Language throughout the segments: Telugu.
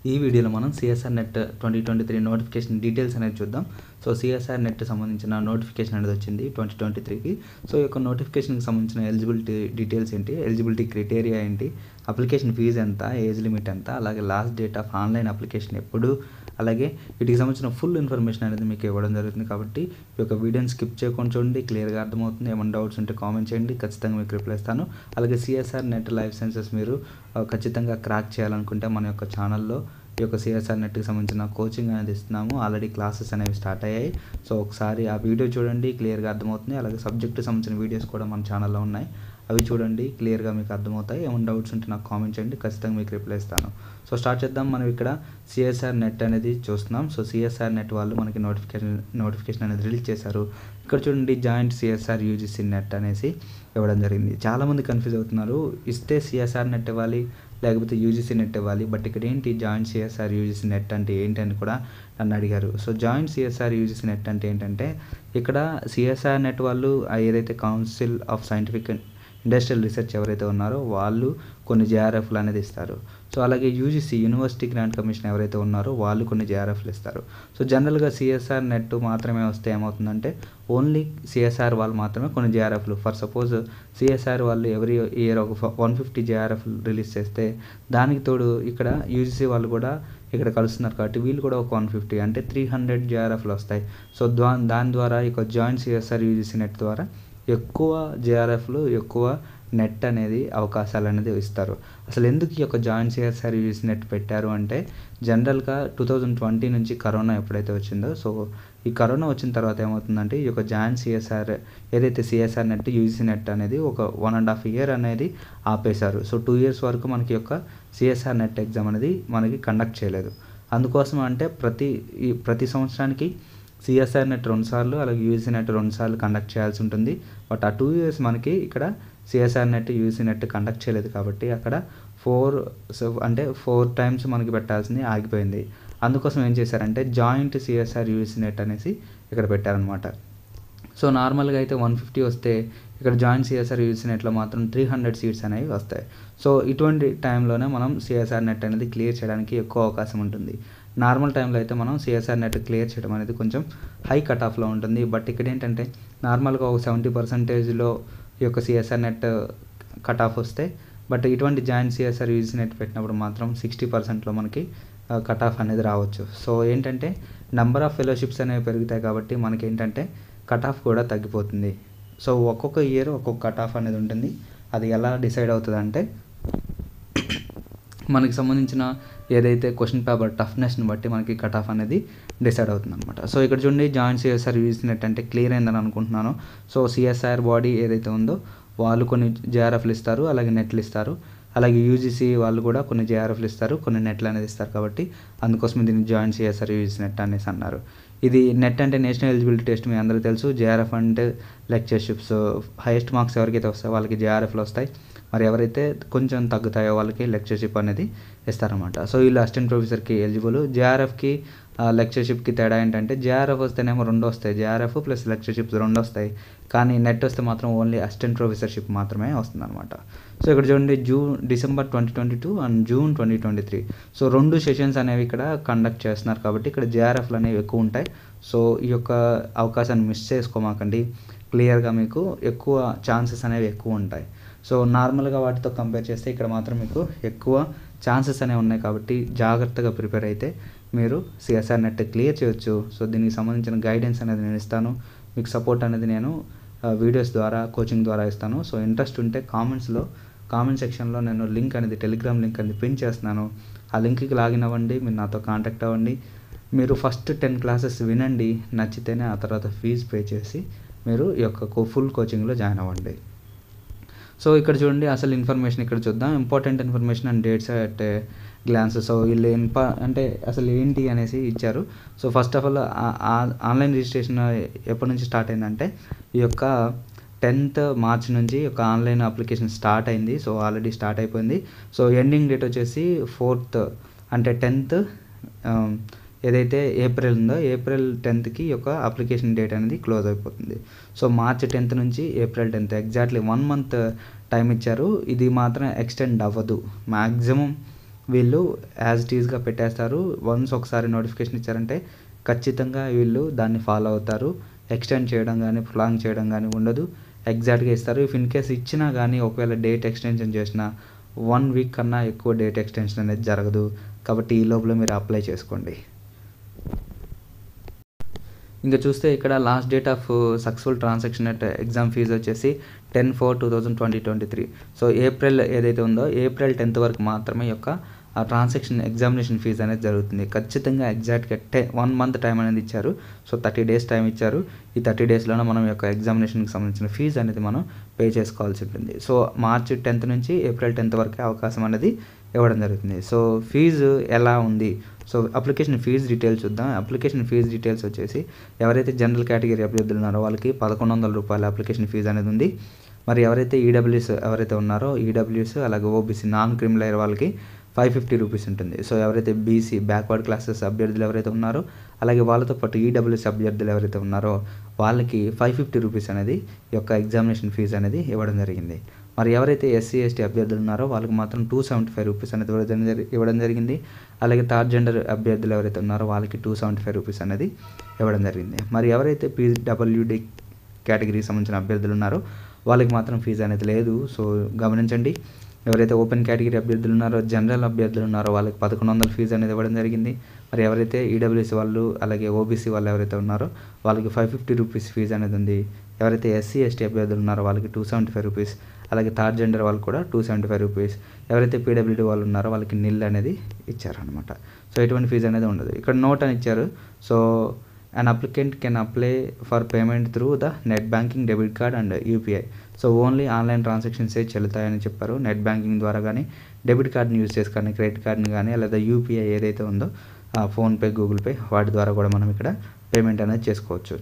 ఈ వీడియోలో మనం CSIR NET twenty twenty three notification details అనేది చూద్దాం సో సిఎస్ఆర్ నెట్ సంబంధించిన నోటిఫికేషన్ అనేది వచ్చింది ట్వంటీ ట్వంటీ త్రీకి సో ఈ యొక్క నోటిఫికేషన్కి సంబంధించిన ఎలిజిబిలిటీ డీటెయిల్స్ ఏంటి ఎలిజిబిలిటీ క్రైటీరియా ఏంటి అప్లికేషన్ ఫీజు ఎంత ఏజ్ లిమిట్ ఎంత అలాగే last date of online application ఎప్పుడు అలాగే వీటికి సంబంధించిన ఫుల్ ఇన్ఫర్మేషన్ అనేది మీకు ఇవ్వడం జరుగుతుంది కాబట్టి ఈ యొక్క వీడియోని స్కిప్ చేయకుండా చూడండి క్లియర్గా అర్థమవుతుంది ఏమైనా డౌట్స్ ఉంటే కామెంట్ చేయండి ఖచ్చితంగా మీకు రిప్లై ఇస్తాను అలాగే సిఎస్ఆర్ నెట్ లైఫ్ సైన్సెస్ మీరు ఆ, ఖచ్చితంగా క్రాక్ చేయాలనుకుంటే మన యొక్క ఛానల్లో ఈ యొక్క సిఎస్ఆర్ నెట్కి సంబంధించిన కోచింగ్ అనేది ఇస్తున్నాము ఆల్రెడీ క్లాసెస్ అనేవి స్టార్ట్ అయ్యాయి సో ఒకసారి ఆ వీడియో చూడండి క్లియర్గా అర్థమవుతుంది అలాగే సబ్జెక్ట్ సంబంధించిన వీడియోస్ కూడా మన ఛానల్లో ఉన్నాయి అవి చూడండి క్లియర్గా మీకు అర్థమవుతాయి ఏమైనా డౌట్స్ ఉంటే నాకు కామెంట్ చేయండి ఖచ్చితంగా మీకు రిప్లై ఇస్తాను సో స్టార్ట్ చేద్దాం మనం ఇక్కడ సిఎస్ఆర్ నెట్ అనేది చూస్తున్నాం సో సిఎస్ఆర్ నెట్ వాళ్ళు మనకి నోటిఫికేషన్ నోటిఫికేషన్ అనేది రిలీజ్ చేశారు ఇక్కడ చూడండి జాయింట్ సిఎస్ఆర్ యూజీసీ నెట్ అనేసి ఇవ్వడం జరిగింది చాలామంది కన్ఫ్యూజ్ అవుతున్నారు ఇస్తే సిఎస్ఆర్ నెట్ ఇవ్వాలి లేకపోతే యూజీసీ నెట్ ఇవ్వాలి బట్ ఇక్కడ ఏంటి జాయింట్ సిఎస్ఆర్ యూజీసీ నెట్ అంటే ఏంటి అని కూడా నన్ను అడిగారు so joint CSIR UGC NET అంటే ఏంటంటే ఇక్కడ సిఎస్ఆర్ నెట్ వాళ్ళు ఆ ఏదైతే council of scientific industrial research ఎవరైతే ఉన్నారో వాళ్ళు కొన్ని జేఆర్ఎఫ్లు అనేది ఇస్తారు సో అలాగే యూజీసీ యూనివర్సిటీ గ్రాంట్ కమిషన్ ఎవరైతే ఉన్నారో వాళ్ళు కొన్ని జేఆర్ఎఫ్లు ఇస్తారు సో జనరల్గా సిఎస్ఆర్ నెట్ మాత్రమే వస్తే ఏమవుతుందంటే ఓన్లీ సిఎస్ఆర్ వాళ్ళు మాత్రమే కొన్ని జేఆర్ఎఫ్లు ఫర్ సపోజ్ సిఎస్ఆర్ వాళ్ళు ఎవరి ఇయర్ ఒక వన్ ఫిఫ్టీ జేఆర్ఎఫ్ రిలీజ్ చేస్తే దానికి తోడు ఇక్కడ యూజీసీ వాళ్ళు కూడా ఇక్కడ కలుస్తున్నారు కాబట్టి వీళ్ళు కూడా ఒక వన్ ఫిఫ్టీ అంటే త్రీ హండ్రెడ్ జేఆర్ఎఫ్లు వస్తాయి సో దా దాని ద్వారా ఇక జాయింట్ సిఎస్ఆర్ యూజీసీ నెట్ ద్వారా ఎక్కువ జేఆర్ఎఫ్లు ఎక్కువ నెట్ అనేది అవకాశాలు అనేది ఇస్తారు అసలు ఎందుకు ఈ యొక్క జాయింట్ సిఎస్ఆర్ యూజీసీ నెట్ పెట్టారు అంటే జనరల్గా టూ థౌజండ్ ట్వంటీ నుంచి కరోనా ఎప్పుడైతే వచ్చిందో సో ఈ కరోనా వచ్చిన తర్వాత ఏమవుతుందంటే ఈ యొక్క జాయింట్ సిఎస్ఆర్ ఏదైతే సిఎస్ఆర్ నెట్ యూజీసీ నెట్ అనేది ఒక వన్ అండ్ హాఫ్ ఇయర్ అనేది ఆపేశారు సో టూ ఇయర్స్ వరకు మనకి యొక్క సిఎస్ఆర్ నెట్ ఎగ్జామ్ అనేది మనకి కండక్ట్ చేయలేదు అందుకోసం అంటే ప్రతి ఈ ప్రతి సంవత్సరానికి సిఎస్ఆర్ నెట్ రెండు సార్లు అలాగే యూజీ నెట్ రెండు సార్లు కండక్ట్ చేయాల్సి ఉంటుంది బట్ ఆ టూ ఇయర్స్ మనకి ఇక్కడ CSIR NET UG NET conduct చేయలేదు కాబట్టి అక్కడ ఫోర్ సో అంటే ఫోర్ టైమ్స్ మనకి పెట్టాల్సింది ఆగిపోయింది అందుకోసం ఏం చేశారంటే జాయింట్ సిఎస్ఆర్ యూజీ నెట్ అనేసి ఇక్కడ పెట్టారనమాట సో నార్మల్గా అయితే వన్ ఫిఫ్టీ వస్తే ఇక్కడ జాయింట్ సిఎస్ఆర్ యూజీ నెట్లో మాత్రం త్రీ హండ్రెడ్ సీట్స్ అనేవి వస్తాయి సో ఇటువంటి టైంలోనే మనం సిఎస్ఆర్ నెట్ అనేది క్లియర్ చేయడానికి ఎక్కువ అవకాశం ఉంటుంది నార్మల్ టైంలో అయితే మనం సిఎస్ఆర్ నెట్ క్లియర్ చేయడం అనేది కొంచెం హై కట్ ఆఫ్లో ఉంటుంది బట్ ఇక్కడ ఏంటంటే నార్మల్గా ఒక సెవెంటీ పర్సెంటేజ్లో ఈ యొక్క సిఎస్ఆర్ నెట్ కట్ ఆఫ్ వస్తే బట్ ఇటువంటి జాయింట్ సిఎస్ఆర్ యూజీ నెట్ పెట్టినప్పుడు మాత్రం సిక్స్టీ పర్సెంట్లో మనకి కట్ ఆఫ్ అనేది రావచ్చు సో ఏంటంటే నెంబర్ ఆఫ్ ఫెలోషిప్స్ అనేవి పెరుగుతాయి కాబట్టి మనకి ఏంటంటే కట్ ఆఫ్ కూడా తగ్గిపోతుంది సో ఒక్కొక్క ఇయర్ ఒక్కొక్క కట్ ఆఫ్ అనేది ఉంటుంది అది ఎలా డిసైడ్ అవుతుంది అంటే మనకి సంబంధించిన ఏదైతే క్వశ్చన్ పేపర్ టఫ్నెస్ని బట్టి మనకి కట్ ఆఫ్ అనేది డిసైడ్ అవుతుంది అనమాట సో ఇక్కడ చూడండి జాయింట్ సిఎస్ఆర్ యూజ్ నెట్ అంటే క్లియర్ అయిందని అనుకుంటున్నాను సో సిఎస్ఆర్ బాడీ ఏదైతే ఉందో వాళ్ళు కొన్ని జేఆర్ఎఫ్లు ఇస్తారు అలాగే నెట్లు ఇస్తారు అలాగే యూజీసీ వాళ్ళు కూడా కొన్ని జేఆర్ఎఫ్లు ఇస్తారు కొన్ని నెట్లు అనేది ఇస్తారు కాబట్టి అందుకోసం దీన్ని జాయింట్ సిఎస్ఆర్ యూజీ నెట్ అనేసి అన్నారు ఇది నెట్ అంటే నేషనల్ ఎలిజిబిలిటీ టెస్ట్ మీ అందరికీ తెలుసు జేఆర్ఎఫ్ అంటే లెక్చర్షిప్స్ హైయెస్ట్ మార్క్స్ ఎవరికైతే వస్తాయో వాళ్ళకి జేఆర్ఎఫ్లు వస్తాయి మరి ఎవరైతే కొంచెం తగ్గుతాయో వాళ్ళకి లెక్చర్షిప్ అనేది ఇస్తారన్నమాట సో వీళ్ళు అసిస్టెంట్ ప్రొఫెసర్కి ఎలిజిబుల్ జేఆర్ఎఫ్కి లెక్చర్షిప్కి తేడా ఏంటంటే జేఆర్ఎఫ్ వస్తేనేమో రెండు వస్తాయి జేఆర్ఎఫ్ ప్లస్ లెక్చర్షిప్స్ రెండు వస్తాయి కానీ నెట్ వస్తే మాత్రం ఓన్లీ అసిస్టెంట్ ప్రొఫెసర్షిప్ మాత్రమే వస్తుంది అనమాట సో ఇక్కడ చూడండి June December twenty twenty two and June twenty twenty three so రెండు సెషన్స్ అనేవి ఇక్కడ కండక్ట్ చేస్తున్నారు కాబట్టి ఇక్కడ జేఆర్ఎఫ్లు అనేవి ఎక్కువ ఉంటాయి సో ఈ యొక్క అవకాశాన్ని మిస్ చేసుకోమాకండి క్లియర్గా మీకు ఎక్కువ ఛాన్సెస్ అనేవి ఎక్కువ ఉంటాయి సో నార్మల్గా వాటితో కంపేర్ చేస్తే ఇక్కడ మాత్రం మీకు ఎక్కువ ఛాన్సెస్ అనేవి ఉన్నాయి కాబట్టి జాగ్రత్తగా ప్రిపేర్ అయితే మీరు సిఎస్ఆర్ నెట్ క్లియర్ చేయొచ్చు సో దీనికి సంబంధించిన గైడెన్స్ అనేది నేను ఇస్తాను మీకు సపోర్ట్ అనేది నేను వీడియోస్ ద్వారా కోచింగ్ ద్వారా ఇస్తాను సో ఇంట్రెస్ట్ ఉంటే కామెంట్స్లో కామెంట్ సెక్షన్లో నేను లింక్ అనేది టెలిగ్రామ్ లింక్ అనేది పిన్ చేస్తున్నాను ఆ లింక్కి లాగిన్ అవ్వండి మీరు నాతో కాంటాక్ట్ అవ్వండి మీరు ఫస్ట్ టెన్ క్లాసెస్ వినండి నచ్చితేనే ఆ తర్వాత ఫీజు పే చేసి మీరు ఈ యొక్క ఫుల్ కోచింగ్లో జాయిన్ అవ్వండి సో ఇక్కడ చూడండి అసలు ఇన్ఫర్మేషన్ ఇక్కడ చూద్దాం important information and dates at glance so వీళ్ళు ఇన్ప అంటే అసలు ఏంటి అనేసి ఇచ్చారు so first of all online registration ఎప్పటి నుంచి స్టార్ట్ అయిందంటే ఈ యొక్క టెన్త్ మార్చ్ నుంచి ఒక ఆన్లైన్ అప్లికేషన్ స్టార్ట్ అయింది సో ఆల్రెడీ స్టార్ట్ అయిపోయింది సో ఎండింగ్ డేట్ వచ్చేసి ఫోర్త్ అంటే టెన్త్ ఏదైతే ఏప్రిల్ ఉందో ఏప్రిల్ టెన్త్కి యొక్క అప్లికేషన్ డేట్ అనేది క్లోజ్ అయిపోతుంది సో మార్చ్ టెన్త్ నుంచి April tenth exactly one month time ఇచ్చారు ఇది మాత్రం ఎక్స్టెండ్ అవ్వదు మ్యాక్సిమం వీళ్ళు యాజ్ ఇట్ ఈస్గా పెట్టేస్తారు వన్స్ ఒకసారి నోటిఫికేషన్ ఇచ్చారంటే ఖచ్చితంగా వీళ్ళు దాన్ని ఫాలో అవుతారు ఎక్స్టెండ్ చేయడం కానీ ప్రొలాంగ్ చేయడం కానీ ఉండదు ఎగ్జాక్ట్గా ఇస్తారు ఇఫ్ ఇన్ కేస్ ఇచ్చినా కానీ ఒకవేళ డేట్ ఎక్స్టెన్షన్ చేసినా వన్ వీక్ కన్నా ఎక్కువ డేట్ ఎక్స్టెన్షన్ అనేది జరగదు కాబట్టి ఈ లోపల మీరు అప్లై చేసుకోండి ఇంకా చూస్తే ఇక్కడ last date of successful transaction at exam fee వచ్చేసి ten four two thousand twenty twenty three so April ఏదైతే ఉందో ఏప్రిల్ టెన్త్ వరకు మాత్రమే యొక్క ఆ ట్రాన్సాక్షన్ ఎగ్జామినేషన్ ఫీజు అనేది జరుగుతుంది ఖచ్చితంగా ఎగ్జాక్ట్గా టె వన్ మంత్ టైం అనేది ఇచ్చారు సో థర్టీ డేస్ టైం ఇచ్చారు ఈ థర్టీ డేస్లోనే మనం యొక్క ఎగ్జామినేషన్కి సంబంధించిన ఫీజు అనేది మనం పే చేసుకోవాల్సి ఉంటుంది సో మార్చ్ టెన్త్ నుంచి ఏప్రిల్ టెన్త్ వరకే అవకాశం అనేది ఇవ్వడం జరుగుతుంది సో ఫీజు ఎలా ఉంది సో అప్లికేషన్ ఫీజు డీటెయిల్స్ చూద్దాం అప్లికేషన్ ఫీజు డీటెయిల్స్ వచ్చేసి ఎవరైతే జనరల్ కేటగిరీ అభ్యర్థులు ఉన్నారో వాళ్ళకి పదకొండు వందల రూపాయల అప్లికేషన్ ఫీజు అనేది ఉంది మరి ఎవరైతే ఈడబ్ల్యూఎస్ ఎవరైతే ఉన్నారో ఈడబ్ల్యూఎస్ అలాగే ఓబీసీ నాన్ క్రిమినల్ వాళ్ళకి ఫైవ్ ఫిఫ్టీ రూపీస్ ఉంటుంది సో ఎవరైతే బీసీ బ్యాక్వర్డ్ క్లాసెస్ అభ్యర్థులు ఎవరైతే ఉన్నారో అలాగే వాళ్ళతో పాటు ఈడబ్ల్యూఎస్ అభ్యర్థులు ఎవరైతే ఉన్నారో వాళ్ళకి ఫైవ్ ఫిఫ్టీ రూపీస్ అనేది ఈ యొక్క ఎగ్జామినేషన్ ఫీజు అనేది ఇవ్వడం జరిగింది మరి ఎవరైతే ఎస్సీ ఎస్టీ అభ్యర్థులు ఉన్నారో వాళ్ళకి మాత్రం టూ సెవెంటీ ఫైవ్ రూపీస్ అనేది ఇవ్వడం జరి- ఇవ్వడం జరిగింది అలాగే థర్డ్ జెండర్ అభ్యర్థులు ఎవరైతే ఉన్నారో వాళ్ళకి టూ సెవెంటీ ఫైవ్ రూపీస్ అనేది ఇవ్వడం జరిగింది మరి ఎవరైతే పీడబ్ల్యూడి కేటగిరీకి సంబంధించిన అభ్యర్థులు ఉన్నారో వాళ్ళకి మాత్రం ఫీజు అనేది లేదు సో గమనించండి ఎవరైతే ఓపెన్ కేటగిరీ అభ్యర్థులు ఉన్నారో జనరల్ అభ్యర్థులు ఉన్నారో వాళ్ళకి పదకొండు వందల ఫీజు అనేది ఇవ్వడం జరిగింది మరి ఎవరైతే ఈడబ్ల్యూసీ వాళ్ళు అలాగే ఓబీసీ వాళ్ళు ఎవరైతే ఉన్నారో వాళ్ళకి ఫైవ్ ఫిఫ్టీ రూపీస్ ఫీజు అనేది ఉంది ఎవరైతే ఎస్సీ ఎస్టీ అభ్యర్థులు ఉన్నారో వాళ్ళకి టూ సెవెంటీ ఫైవ్ రూపీస్ అలాగే థర్డ్ జెండర్ వాళ్ళు కూడా టూ సెవెంటీ ఫైవ్ రూపీస్ ఎవరైతే పీడబ్ల్యూడీ వాళ్ళు ఉన్నారో వాళ్ళకి నిల్ అనేది ఇచ్చారనమాట సో ఎటువంటి ఫీజు అనేది ఉండదు ఇక్కడ నోట్ అని ఇచ్చారు so an applicant can apply for payment through the net banking debit card and UPI so only online ట్రాన్సాక్షన్సే చెల్లుతాయని చెప్పారు నెట్ బ్యాంకింగ్ ద్వారా కానీ డెబిట్ కార్డ్ని యూజ్ చేసి కానీ క్రెడిట్ కార్డ్ని కానీ లేదా యూపీఐ ఏదైతే ఉందో ఫోన్పే గూగుల్ పే వాటి ద్వారా కూడా మనం ఇక్కడ పేమెంట్ అనేది చేసుకోవచ్చు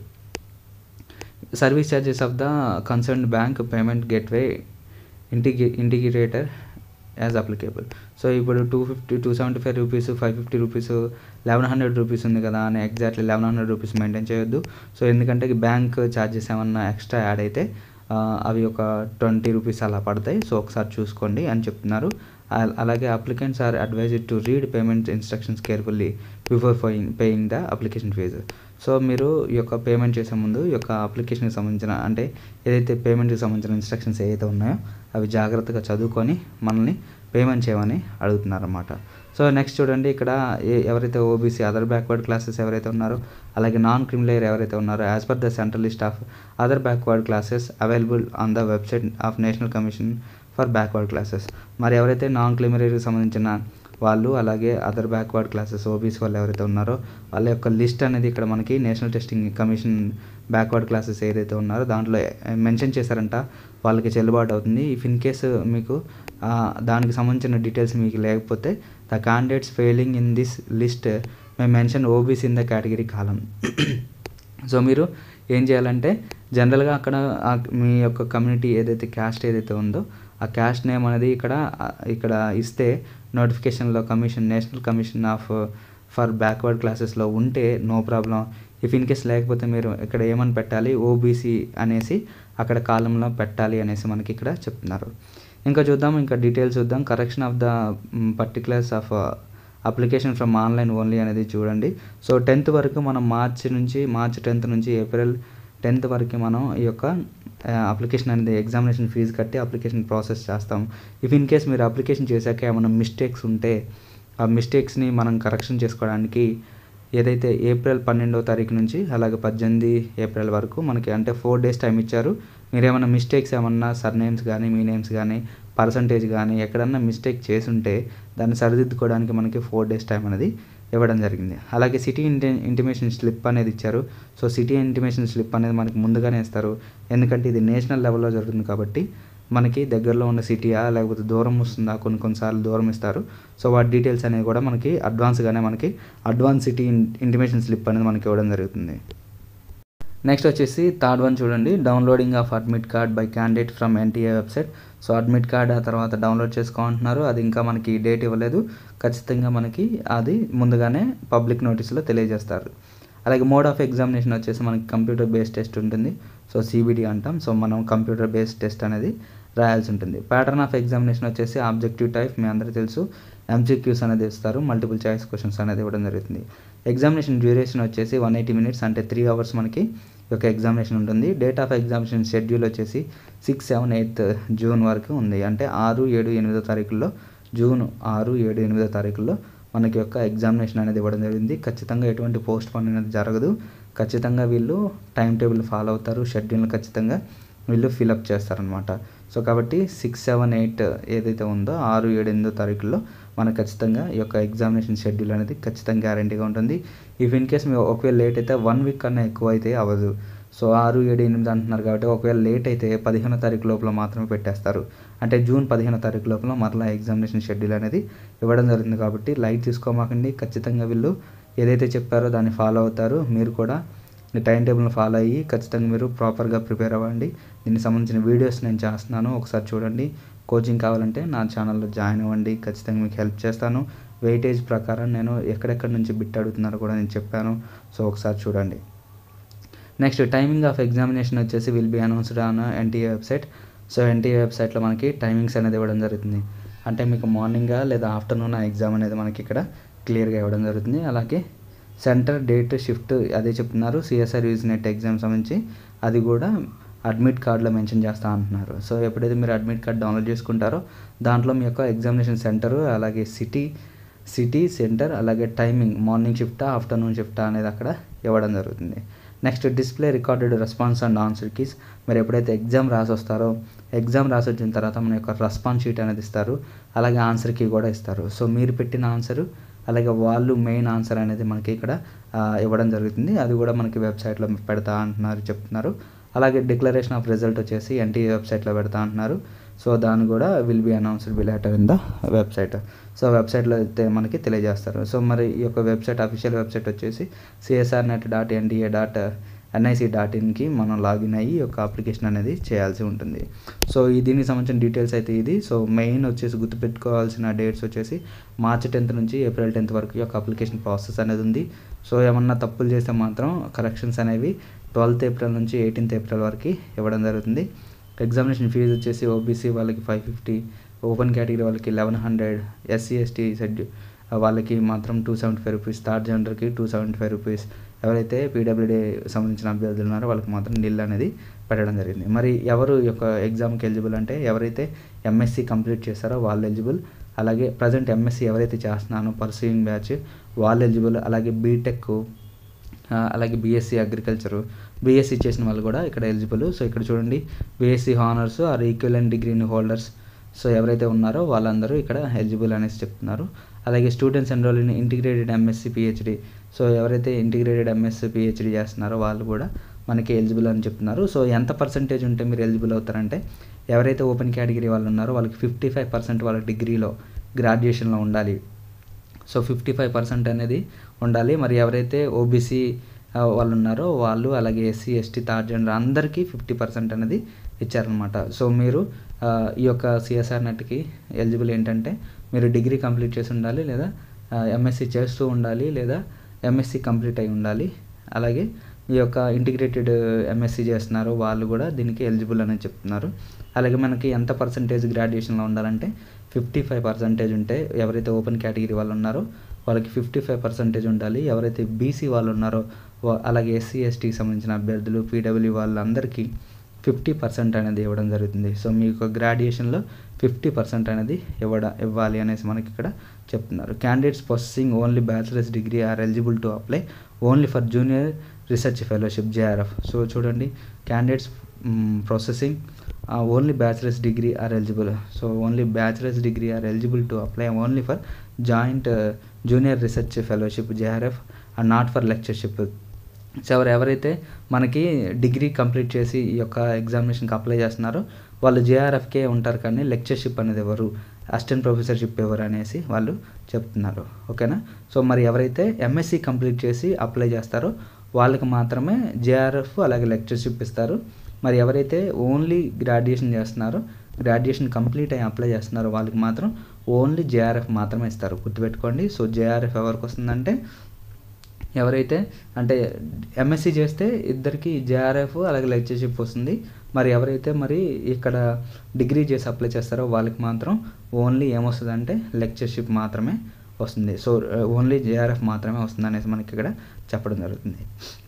service charges of the concern bank payment gateway integra integrator as applicable so ఇప్పుడు two fifty two seventy five rupees five fifty rupees eleven hundred rupees ఉంది కదా అని exactly eleven hundred rupees maintain చేయొద్దు సో ఎందుకంటే బ్యాంక్ ఛార్జెస్ ఏమన్నా ఎక్స్ట్రా యాడ్ అయితే ఆ, అవి ఒక ట్వంటీ రూపీస్ అలా పడతాయి సో ఒకసారి చూసుకోండి అని చెప్తున్నారు అ- అలాగే applicants are advised to read payment instructions carefully before paying paying the application fee so మీరు ఈ యొక్క పేమెంట్ చేసే ముందు ఈ యొక్క అప్లికేషన్కి సంబంధించిన అంటే ఏదైతే పేమెంట్కి సంబంధించిన ఇన్స్ట్రక్షన్స్ ఏవైతే ఉన్నాయో అవి జాగ్రత్తగా చదువుకొని మనల్ని పేమెంట్ చేయమని అడుగుతున్నారన్నమాట సో నెక్స్ట్ చూడండి ఇక్కడ ఏ- ఎవరైతే ఓబీసీ అదర్ బ్యాక్వర్డ్ క్లాసెస్ ఎవరైతే ఉన్నారో అలాగే నాన్ క్రిమిలేయర్ ఎవరైతే ఉన్నారో as per the central list of other backward classes available on the website of national commission for backward classes మరి ఎవరైతే నాన్ క్రిమిలేయర్కి సంబంధించిన వాళ్ళు అలాగే అదర్ బ్యాక్వర్డ్ క్లాసెస్ ఓబీసీ వాళ్ళు ఎవరైతే ఉన్నారో వాళ్ళ యొక్క లిస్ట్ అనేది ఇక్కడ మనకి national testing commission backward classes ఏదైతే ఉన్నారో దాంట్లో మెన్షన్ చేశారంట వాళ్ళకి చెల్లుబాటు అవుతుంది ఇఫ్ ఇన్ కేసు మీకు ఆ, దానికి సంబంధించిన డీటెయిల్స్ మీకు లేకపోతే the candidates failing in this list may mention OBC in the category column so మీరు ఏం చేయాలంటే జనరల్గా అక్కడ ఆ మీ యొక్క కమ్యూనిటీ ఏదైతే క్యాస్ట్ ఏదైతే ఉందో ఆ క్యాస్ట్ నేమ్ అనేది ఇక్కడ ఆ, ఇక్కడ ఇస్తే నోటిఫికేషన్లో commission national commission of for backward క్లాసెస్లో ఉంటే no problem if in case లేకపోతే మీరు ఇక్కడ ఏమని పెట్టాలి ఓబీసీ అనేసి అక్కడ కాలంలో పెట్టాలి అనేసి మనకి ఇక్కడ చెప్తున్నారు ఇంకా చూద్దాం ఇంకా డీటెయిల్స్ చూద్దాం correction of the particulars of application from online only అనేది చూడండి సో టెన్త్ వరకు మనం మార్చి నుంచి మార్చ్ టెన్త్ నుంచి ఏప్రిల్ టెన్త్ వరకు మనం ఈ యొక్క అప్లికేషన్ అనేది ఎగ్జామినేషన్ ఫీజు కట్టి అప్లికేషన్ ప్రాసెస్ చేస్తాం ఇఫ్ ఇన్ కేస్ మీరు అప్లికేషన్ చేశాక ఏమైనా మిస్టేక్స్ ఉంటే ఆ మిస్టేక్స్ని మనం కరెక్షన్ చేసుకోవడానికి ఏదైతే ఏప్రిల్ పన్నెండవ తారీఖు నుంచి అలాగే పద్దెనిమిది ఏప్రిల్ వరకు మనకి అంటే ఫోర్ డేస్ టైం ఇచ్చారు మీరు ఏమైనా మిస్టేక్స్ ఏమన్నా సర్ నేమ్స్ కానీ మీ నేమ్స్ కానీ పర్సంటేజ్ కానీ ఎక్కడన్నా మిస్టేక్ చేసుంటే దాన్ని సరిదిద్దుకోవడానికి మనకి ఫోర్ డేస్ టైం అనేది ఇవ్వడం జరిగింది అలాగే సిటీ ఇంటి ఇంటిమేషన్ స్లిప్ అనేది ఇచ్చారు సో సిటీ ఇంటిమేషన్ స్లిప్ అనేది మనకి ముందుగానే ఇస్తారు ఎందుకంటే ఇది నేషనల్ లెవెల్లో జరుగుతుంది కాబట్టి మనకి దగ్గరలో ఉన్న సిటీయా లేకపోతే దూరం వస్తుందా కొన్ని కొన్నిసార్లు దూరం ఇస్తారు సో వాటి డీటెయిల్స్ అనేవి కూడా మనకి అడ్వాన్స్గానే మనకి అడ్వాన్స్ సిటీ ఇంటిమేషన్ స్లిప్ అనేది మనకి ఇవ్వడం జరుగుతుంది నెక్స్ట్ వచ్చేసి థర్డ్ వన్ చూడండి downloading of admit card by candidate from NTA website so admit card ఆ తర్వాత డౌన్లోడ్ చేసుకోమంటున్నారు అది ఇంకా మనకి డేట్ ఇవ్వలేదు ఖచ్చితంగా మనకి అది ముందుగానే పబ్లిక్ నోటీసులో తెలియజేస్తారు అలాగే మోడ్ ఆఫ్ ఎగ్జామినేషన్ వచ్చేసి మనకి కంప్యూటర్ బేస్డ్ టెస్ట్ ఉంటుంది సో సిబిడి అంటాం సో మనం కంప్యూటర్ బేస్డ్ టెస్ట్ అనేది రాయాల్సి ఉంటుంది ప్యాటర్న్ ఆఫ్ ఎగ్జామినేషన్ వచ్చేసి ఆబ్జెక్టివ్ టైప్ మీ అందరికీ తెలుసు ఎంసీక్యూస్ అనేది ఇస్తారు మల్టిపుల్ చాయిస్ క్వశ్చన్స్ అనేది ఇవ్వడం జరుగుతుంది ఎగ్జామినేషన్ డ్యూరేషన్ వచ్చేసి వన్ ఎయిటీ మినిట్స్ అంటే త్రీ అవర్స్ మనకి ఈ యొక్క ఎగ్జామినేషన్ ఉంటుంది డేట్ ఆఫ్ ఎగ్జామినేషన్ షెడ్యూల్ వచ్చేసి సిక్స్ సెవెన్ ఎయిత్ జూన్ వరకు ఉంది అంటే ఆరు ఏడు ఎనిమిదో తారీఖుల్లో జూన్ ఆరు ఏడు ఎనిమిదో తారీఖుల్లో మనకి యొక్క ఎగ్జామినేషన్ అనేది ఇవ్వడం జరిగింది ఖచ్చితంగా ఎటువంటి పోస్ట్ పోన్ అనేది జరగదు ఖచ్చితంగా వీళ్ళు టైం టేబుల్ ఫాలో అవుతారు షెడ్యూల్ని ఖచ్చితంగా వీళ్ళు ఫిలప్ చేస్తారనమాట సో కాబట్టి సిక్స్ సెవెన్ ఎయిట్ ఏదైతే ఉందో ఆరు ఏడు ఎనిమిదో తారీఖుల్లో మనకు ఖచ్చితంగా ఈ యొక్క ఎగ్జామినేషన్ షెడ్యూల్ అనేది ఖచ్చితంగా గ్యారంటీగా ఉంటుంది ఇఫ్ ఇన్ కేస్ మీరు ఒకవేళ లేట్ అయితే వన్ వీక్ కన్నా ఎక్కువ అయితే అవ్వదు సో ఆరు ఏడు ఎనిమిది అంటున్నారు కాబట్టి ఒకవేళ లేట్ అయితే పదిహేనో తారీఖు లోపల మాత్రమే పెట్టేస్తారు అంటే జూన్ పదిహేనో తారీఖు లోపల మరలా ఎగ్జామినేషన్ షెడ్యూల్ అనేది ఇవ్వడం జరుగుతుంది కాబట్టి లైట్ తీసుకోమాకండి ఖచ్చితంగా వీళ్ళు ఏదైతే చెప్పారో దాన్ని ఫాలో అవుతారు మీరు కూడా ఈ టైం టేబుల్ని ఫాలో అయ్యి ఖచ్చితంగా మీరు ప్రాపర్గా ప్రిపేర్ అవ్వండి దీనికి సంబంధించిన వీడియోస్ నేను చేస్తున్నాను ఒకసారి చూడండి కోచింగ్ కావాలంటే నా ఛానల్లో జాయిన్ అవ్వండి ఖచ్చితంగా మీకు హెల్ప్ చేస్తాను వెయిటేజ్ ప్రకారం నేను ఎక్కడెక్కడి నుంచి బిట్ అడుగుతున్నారో కూడా నేను చెప్పాను సో ఒకసారి చూడండి నెక్స్ట్ టైమింగ్ ఆఫ్ ఎగ్జామినేషన్ వచ్చేసి will be announced on NTA website so NTA వెబ్సైట్లో మనకి టైమింగ్స్ అనేది ఇవ్వడం జరుగుతుంది అంటే మీకు మార్నింగా లేదా ఆఫ్టర్నూన్ ఎగ్జామ్ అనేది మనకి ఇక్కడ క్లియర్గా ఇవ్వడం జరుగుతుంది అలాగే సెంటర్ డేట్ షిఫ్ట్ అదే చెప్తున్నారు సిఎస్ఆర్ యూజ్ నెట్ ఎగ్జామ్ సంబంధించి అది కూడా అడ్మిట్ కార్డులో మెన్షన్ చేస్తా అంటున్నారు సో ఎప్పుడైతే మీరు అడ్మిట్ కార్డ్ డౌన్లోడ్ చేసుకుంటారో దాంట్లో మీ యొక్క ఎగ్జామినేషన్ సెంటర్ అలాగే సిటీ సిటీ సెంటర్ అలాగే టైమింగ్ మార్నింగ్ షిఫ్టా ఆఫ్టర్నూన్ షిఫ్టా అనేది అక్కడ ఇవ్వడం జరుగుతుంది next display recorded response and answer keys మీరు ఎప్పుడైతే ఎగ్జామ్ రాసి వస్తారో ఎగ్జామ్ రాసి వచ్చిన తర్వాత మన యొక్క రెస్పాన్స్ షీట్ అనేది ఇస్తారు అలాగే ఆన్సర్ కీ కూడా ఇస్తారు సో మీరు పెట్టిన ఆన్సర్ అలాగే వాళ్ళు మెయిన్ ఆన్సర్ అనేది మనకి ఇక్కడ ఇవ్వడం జరుగుతుంది అది కూడా మనకి వెబ్సైట్లో పెడతా అంటున్నారు చెప్తున్నారు అలాగే డిక్లరేషన్ ఆఫ్ రిజల్ట్ వచ్చేసి ఎన్టీఏ వెబ్సైట్లో పెడతా అంటున్నారు సో దాన్ని కూడా will be announced be letter in the website so వెబ్సైట్లో అయితే మనకి తెలియజేస్తారు సో మరి ఈ యొక్క వెబ్సైట్ అఫీషియల్ వెబ్సైట్ వచ్చేసి CSR net dot NTA dot NIC dot ఇన్కి మనం లాగిన్ అయ్యి ఒక అప్లికేషన్ అనేది చేయాల్సి ఉంటుంది సో ఈ దీనికి సంబంధించిన డీటెయిల్స్ అయితే ఇది సో మెయిన్ వచ్చేసి గుర్తుపెట్టుకోవాల్సిన డేట్స్ వచ్చేసి మార్చ్ టెన్త్ నుంచి ఏప్రిల్ టెన్త్ వరకు ఈ యొక్క అప్లికేషన్ ప్రాసెస్ అనేది ఉంది సో ఏమన్నా తప్పులు చేస్తే మాత్రం కరెక్షన్స్ అనేవి ట్వెల్త్ ఏప్రిల్ నుంచి ఎయిటీన్త్ ఏప్రిల్ వరకు ఇవ్వడం జరుగుతుంది ఎగ్జామినేషన్ ఫీజు వచ్చేసి ఓబీసీ వాళ్ళకి ఫైవ్ ఫిఫ్టీ ఓపెన్ కేటగిరీ వాళ్ళకి eleven hundred SC ST schedule వాళ్ళకి మాత్రం two seventy five rupees third జెండర్కి టూ సెవెంటీ ఫైవ్ రూపీస్ ఎవరైతే పీడబ్ల్యూడీ సంబంధించిన అభ్యర్థులు ఉన్నారో వాళ్ళకి మాత్రం నిల్ అనేది పెట్టడం జరిగింది మరి ఎవరు ఈ యొక్క ఎగ్జామ్కి ఎలిజిబుల్ అంటే ఎవరైతే ఎంఎస్సి కంప్లీట్ చేస్తారో వాళ్ళు ఎలిజిబుల్ అలాగే ప్రజెంట్ ఎంఎస్సి ఎవరైతే చేస్తున్నానో పర్సూయింగ్ బ్యాచ్ వాళ్ళు ఎలిజిబుల్ అలాగే బీటెక్ అలాగే బీఎస్సీ అగ్రికల్చరు బీఎస్సీ చేసిన వాళ్ళు కూడా ఇక్కడ ఎలిజిబుల్ సో ఇక్కడ చూడండి బీఎస్సీ హానర్స్ ఆర్ ఈక్వలెంట్ డిగ్రీని హోల్డర్స్ సో ఎవరైతే ఉన్నారో వాళ్ళందరూ ఇక్కడ ఎలిజిబుల్ అనేసి చెప్తున్నారు అలాగే students enrol in integrated MSc PhD so ఎవరైతే ఇంటిగ్రేటెడ్ ఎంఎస్సి పిహెచ్డి చేస్తున్నారో వాళ్ళు కూడా మనకి ఎలిజిబుల్ అని చెప్తున్నారు సో ఎంత పర్సంటేజ్ ఉంటే మీరు ఎలిజిబుల్ అవుతారంటే ఎవరైతే ఓపెన్ కేటగిరీ వాళ్ళు ఉన్నారో వాళ్ళకి ఫిఫ్టీ ఫైవ్ పర్సెంట్ వాళ్ళ డిగ్రీలో గ్రాడ్యుయేషన్లో ఉండాలి సో ఫిఫ్టీ ఫైవ్ పర్సెంట్ అనేది ఉండాలి మరి ఎవరైతే ఓబీసీ వాళ్ళు ఉన్నారో వాళ్ళు అలాగే ఎస్సీ ఎస్టీ థర్డ్ జెండర్ అందరికీ ఫిఫ్టీ పర్సెంట్ అనేది ఇచ్చారనమాట సో మీరు ఈ యొక్క సిఎస్ఆర్ నెట్కి ఎలిజిబుల్ ఏంటంటే మీరు డిగ్రీ కంప్లీట్ చేసి ఉండాలి లేదా ఎంఎస్సి చేస్తూ ఉండాలి లేదా ఎంఎస్సి కంప్లీట్ అయి ఉండాలి అలాగే ఈ యొక్క ఇంటిగ్రేటెడ్ ఎంఎస్సి చేస్తున్నారు వాళ్ళు కూడా దీనికి ఎలిజిబుల్ అనేది చెప్తున్నారు అలాగే మనకి ఎంత పర్సంటేజ్ గ్రాడ్యుయేషన్లో ఉండాలంటే ఫిఫ్టీ ఫైవ్ పర్సంటేజ్ ఉంటే ఎవరైతే ఓపెన్ కేటగిరీ వాళ్ళు ఉన్నారో వాళ్ళకి ఫిఫ్టీ ఫైవ్ పర్సెంటేజ్ ఉండాలి ఎవరైతే బీసీ వాళ్ళు ఉన్నారో అలాగే ఎస్సీ ఎస్టీకి సంబంధించిన అభ్యర్థులు పీడబ్ల్యూ వాళ్ళందరికీ ఫిఫ్టీ పర్సెంట్ అనేది ఇవ్వడం జరుగుతుంది సో మీకు గ్రాడ్యుయేషన్లో ఫిఫ్టీ పర్సెంట్ అనేది ఇవ్వడ ఇవ్వాలి అనేసి మనకి ఇక్కడ చెప్తున్నారు candidates possessing only bachelor's degree are eligible to apply only for junior research fellowship JRF so చూడండి candidates processing only bachelor's degree are eligible so only bachelor's degree are eligible to apply only for joint junior research fellowship JRF and not for lectureship so ఎవరు ఎవరైతే మనకి డిగ్రీ కంప్లీట్ చేసి ఈ యొక్క ఎగ్జామినేషన్కి అప్లై చేస్తున్నారో వాళ్ళు జేఆర్ఎఫ్కే ఉంటారు కానీ లెక్చర్షిప్ అనేది ఎవరు అసిస్టెంట్ ప్రొఫెసర్షిప్ ఎవరు అనేసి వాళ్ళు చెప్తున్నారు ఓకేనా సో మరి ఎవరైతే ఎంఎస్సి కంప్లీట్ చేసి అప్లై చేస్తారో వాళ్ళకి మాత్రమే జేఆర్ఎఫ్ అలాగే లెక్చర్షిప్ ఇస్తారు మరి ఎవరైతే ఓన్లీ గ్రాడ్యుయేషన్ చేస్తున్నారో గ్రాడ్యుయేషన్ కంప్లీట్ అయ్యి అప్లై చేస్తున్నారో వాళ్ళకి మాత్రం ఓన్లీ జేఆర్ఎఫ్ మాత్రమే ఇస్తారు గుర్తుపెట్టుకోండి సో జేఆర్ఎఫ్ ఎవరికి వస్తుందంటే ఎవరైతే అంటే ఎంఎస్సి చేస్తే ఇద్దరికి జేఆర్ఎఫ్ అలాగే లెక్చర్షిప్ వస్తుంది మరి ఎవరైతే మరి ఇక్కడ డిగ్రీ చేసి అప్లై చేస్తారో వాళ్ళకి మాత్రం ఓన్లీ ఏమొస్తుంది అంటే లెక్చర్షిప్ మాత్రమే వస్తుంది సో ఓన్లీ జేఆర్ఎఫ్ మాత్రమే వస్తుంది అనేసి మనకి ఇక్కడ చెప్పడం జరుగుతుంది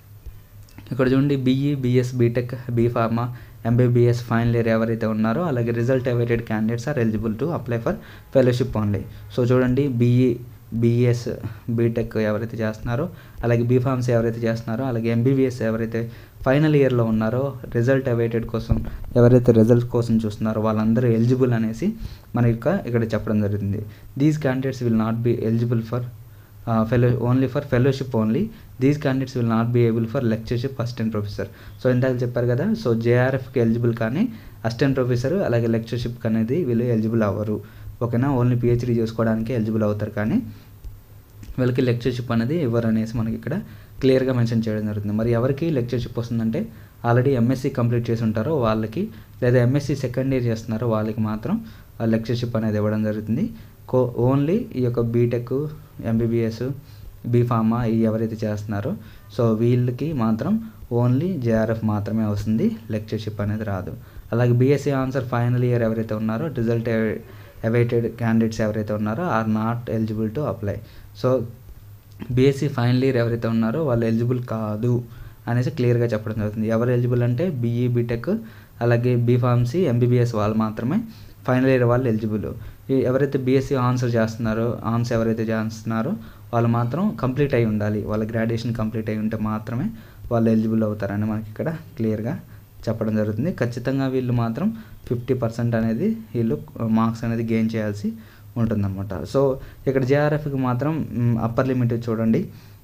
ఇక్కడ చూడండి BE BS BTech B pharma MBBS final year ఎవరైతే ఉన్నారో అలాగే result awaited candidates are eligible to apply for fellowship only so చూడండి బీఈ బీఎస్ బీటెక్ ఎవరైతే చేస్తున్నారో అలాగే బీఫార్మ్స్ ఎవరైతే చేస్తున్నారో అలాగే ఎంబీబీఎస్ ఎవరైతే ఫైనల్ ఇయర్లో ఉన్నారో రిజల్ట్ అవైటెడ్ కోసం ఎవరైతే రిజల్ట్ కోసం చూస్తున్నారో వాళ్ళందరూ ఎలిజిబుల్ అనేసి మన యొక్క ఇక్కడ చెప్పడం జరుగుతుంది these candidates will not be eligible for fellow only for fellowship only these candidates will not be able for lectureship assistant professor so ఇందాక చెప్పారు కదా సో జేఆర్ఎఫ్కి ఎలిజిబుల్ కానీ అసిస్టెంట్ ప్రొఫెసర్ అలాగే లెక్చర్షిప్ అనేది వీళ్ళు ఎలిజిబుల్ అవ్వరు ఓకేనా ఓన్లీ పిహెచ్డీ చేసుకోవడానికి ఎలిజిబుల్ అవుతారు కానీ వీళ్ళకి లెక్చర్షిప్ అనేది ఇవ్వరు అనేసి మనకి ఇక్కడ క్లియర్గా మెన్షన్ చేయడం జరుగుతుంది మరి ఎవరికి లెక్చర్షిప్ వస్తుందంటే ఆల్రెడీ ఎంఎస్సి కంప్లీట్ చేసి ఉంటారో వాళ్ళకి లేదా ఎంఎస్సి సెకండ్ ఇయర్ చేస్తున్నారో వాళ్ళకి మాత్రం లెక్చర్షిప్ అనేది ఇవ్వడం జరుగుతుంది కో ఓన్లీ ఈ యొక్క బీటెక్ ఎంబీబీఎస్ బీఫార్మా ఈ ఎవరైతే చేస్తున్నారో సో వీళ్ళకి మాత్రం ఓన్లీ జేఆర్ఎఫ్ మాత్రమే వస్తుంది లెక్చర్షిప్ అనేది రాదు అలాగే బీఎస్సీ ఆన్సర్ ఫైనల్ ఇయర్ ఎవరైతే ఉన్నారో రిజల్ట్ అవైటెడ్ క్యాండిడేట్స్ ఎవరైతే ఉన్నారో are not eligible to apply so BSc final year ఎవరైతే ఉన్నారో వాళ్ళు ఎలిజిబుల్ కాదు అనేసి క్లియర్గా చెప్పడం జరుగుతుంది ఎవరు ఎలిజిబుల్ అంటే బీఈ బీటెక్ అలాగే బీఫార్మసీ ఎంబీబీఎస్ వాళ్ళు మాత్రమే ఫైనల్ ఇయర్ వాళ్ళు ఎలిజిబుల్ ఎవరైతే బీఎస్సీ ఆన్సర్ చేస్తున్నారో ఆన్సర్ ఎవరైతే చేస్తున్నారో వాళ్ళు మాత్రం కంప్లీట్ అయి ఉండాలి వాళ్ళ గ్రాడ్యుయేషన్ కంప్లీట్ అయి ఉంటే మాత్రమే వాళ్ళు ఎలిజిబుల్ అవుతారని మనకి ఇక్కడ క్లియర్గా చెప్పడం జరుగుతుంది ఖచ్చితంగా వీళ్ళు మాత్రం ఫిఫ్టీ పర్సెంట్ అనేది వీళ్ళు మార్క్స్ అనేది గెయిన్ చేయాల్సి ఉంటుందన్నమాట సో ఇక్కడ జేఆర్ఎఫ్కి మాత్రం అప్పర్ లిమిట్ చూడండి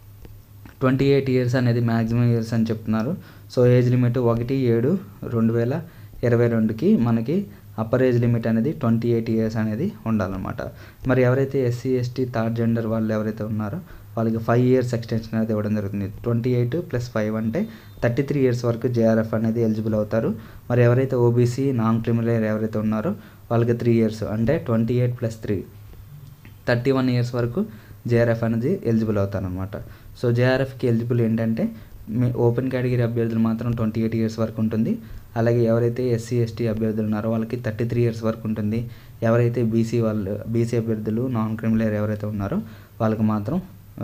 ట్వంటీ ఎయిట్ ఇయర్స్ అనేది మ్యాక్సిమం ఇయర్స్ అని చెప్తున్నారు సో ఏజ్ లిమిట్ ఒకటి ఏడు రెండు వేల ఇరవై రెండుకి మనకి అప్పర్ ఏజ్ లిమిట్ అనేది ట్వంటీ ఎయిట్ ఇయర్స్ అనేది ఉండాలన్నమాట మరి ఎవరైతే ఎస్సీ ఎస్టీ థర్డ్ జెండర్ వాళ్ళు ఎవరైతే ఉన్నారో వాళ్ళకి ఫైవ్ ఇయర్స్ ఎక్స్టెన్షన్ అనేది ఇవ్వడం జరుగుతుంది ట్వంటీ ఎయిట్ ప్లస్ ఫైవ్ అంటే థర్టీ త్రీ ఇయర్స్ వరకు జేఆర్ఎఫ్ అనేది ఎలిజిబుల్ అవుతారు మరి ఎవరైతే ఓబీసీ నాన్ క్రిమినల్ ఎవరైతే ఉన్నారో వాళ్ళకి త్రీ ఇయర్స్ అంటే twenty eight plus three thirty one years వరకు జేఆర్ఎఫ్ అనేది ఎలిజిబుల్ అవుతారనమాట సో జేఆర్ఎఫ్కి ఎలిజిబుల్ ఏంటంటే మీ ఓపెన్ కేటగిరీ అభ్యర్థులు మాత్రం ట్వంటీ ఎయిట్ ఇయర్స్ వరకు ఉంటుంది అలాగే ఎవరైతే ఎస్సీ ఎస్టీ అభ్యర్థులు ఉన్నారో వాళ్ళకి థర్టీ త్రీ ఇయర్స్ వరకు ఉంటుంది ఎవరైతే బీసీ వాళ్ళు బీసీ అభ్యర్థులు నాన్ క్రిమినల్ ఎవరైతే ఉన్నారో వాళ్ళకి మాత్రం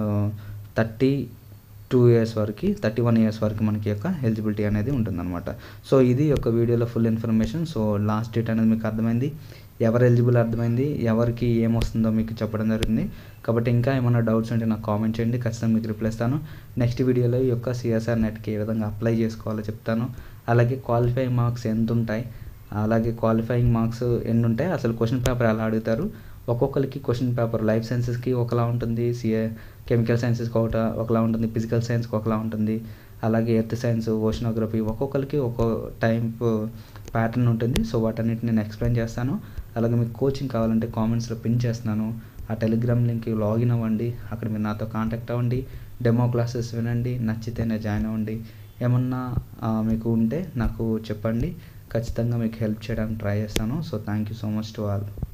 థర్టీ టూ ఇయర్స్ వరకు థర్టీ వన్ ఇయర్స్ వరకు మనకి యొక్క ఎలిజిబిలిటీ అనేది ఉంటుందన్నమాట సో ఇది ఒక వీడియోలో full information so last date అనేది మీకు అర్థమైంది ఎవరు ఎలిజిబుల్ అర్థమైంది ఎవరికి ఏమొస్తుందో మీకు చెప్పడం జరిగింది కాబట్టి ఇంకా ఏమైనా డౌట్స్ ఉంటే నాకు కామెంట్ చేయండి ఖచ్చితంగా మీకు రిప్లై ఇస్తాను నెక్స్ట్ వీడియోలో ఈ యొక్క సిఎస్ఆర్ నెట్కి ఏ విధంగా అప్లై చేసుకోవాలో చెప్తాను అలాగే క్వాలిఫైయింగ్ మార్క్స్ ఎంత ఉంటాయి అలాగే క్వాలిఫైయింగ్ మార్క్స్ ఎన్ని ఉంటాయి అసలు క్వశ్చన్ పేపర్ ఎలా అడుగుతారు ఒక్కొక్కరికి క్వశ్చన్ పేపర్ లైఫ్ సైన్సెస్కి ఒకలా ఉంటుంది సిఏ కెమికల్ సైన్సెస్కి ఒకట ఒకలా ఉంటుంది ఫిజికల్ సైన్స్కి ఒకలా ఉంటుంది అలాగే ఎర్త్ సైన్స్ ఓషనోగ్రఫీ ఒక్కొక్కరికి ఒక్కో టైప్ ప్యాటర్న్ ఉంటుంది సో వాటన్నిటిని నేను ఎక్స్ప్లెయిన్ చేస్తాను అలాగే మీకు కోచింగ్ కావాలంటే కామెంట్స్లో పిన్ చేస్తున్నాను ఆ టెలిగ్రామ్ లింక్కి లాగిన్ అవ్వండి అక్కడ మీరు నాతో కాంటాక్ట్ అవ్వండి డెమో క్లాసెస్ వినండి నచ్చితేనే జాయిన్ అవ్వండి ఏమన్నా మీకు ఉంటే నాకు చెప్పండి ఖచ్చితంగా మీకు హెల్ప్ చేయడానికి ట్రై చేస్తాను so thank you so much to all